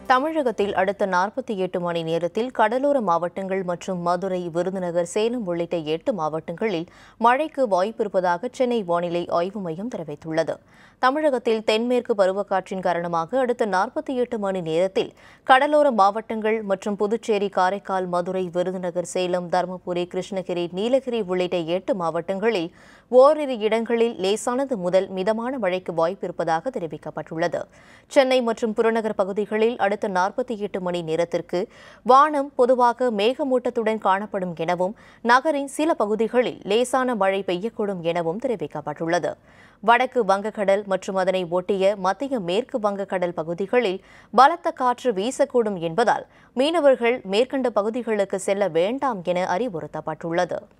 தமிழகத்தில் அடுத்த நாற்பத்தி எட்டு மணி நேரத்தில் கடலோர மாவட்டங்கள் மற்றும் மதுரை விருதுநகர் சேலம் உள்ளிட்ட எட்டு மாவட்டங்களில் மழைக்கு வாய்ப்பிருப்பதாக சென்னை வானிலை ஆய்வு மையம் தெரிவித்துள்ளது தமிழகத்தில் தென்மேற்கு பருவக்காற்றின் காரணமாக அடுத்த நாற்பத்தி எட்டு மணி நேரத்தில் கடலோர மாவட்டங்கள் மற்றும் புதுச்சேரி காரைக்கால் மதுரை விருதுநகர் சேலம் தருமபுரி கிருஷ்ணகிரி நீலகிரி உள்ளிட்ட எட்டு மாவட்டங்களில் ஓரிரு இடங்களில் லேசானது முதல் மிதமான மழைக்கு வாய்ப்பிருப்பதாக தெரிவிக்கப்பட்டுள்ளது சென்னை மற்றும் புறநகர் பகுதிகளில் அடுத்த நாற்பத்தி எட்டு மணி நேரத்திற்கு வானம் பொதுவாக மேகமூட்டத்துடன் காணப்படும் எனவும் நகரின் சில பகுதிகளில் லேசான மழை பெய்யக்கூடும் எனவும் தெரிவிக்கப்பட்டுள்ளது வடக்கு வங்கக்கடல் மற்றும் அதனை ஒட்டிய மத்திய மேற்கு வங்கக்கடல் பகுதிகளில் பலத்த காற்று வீசக்கூடும் என்பதால் மீனவர்கள் மேற்கண்ட பகுதிகளுக்கு செல்ல வேண்டாம் என அறிவுறுத்தப்பட்டுள்ளது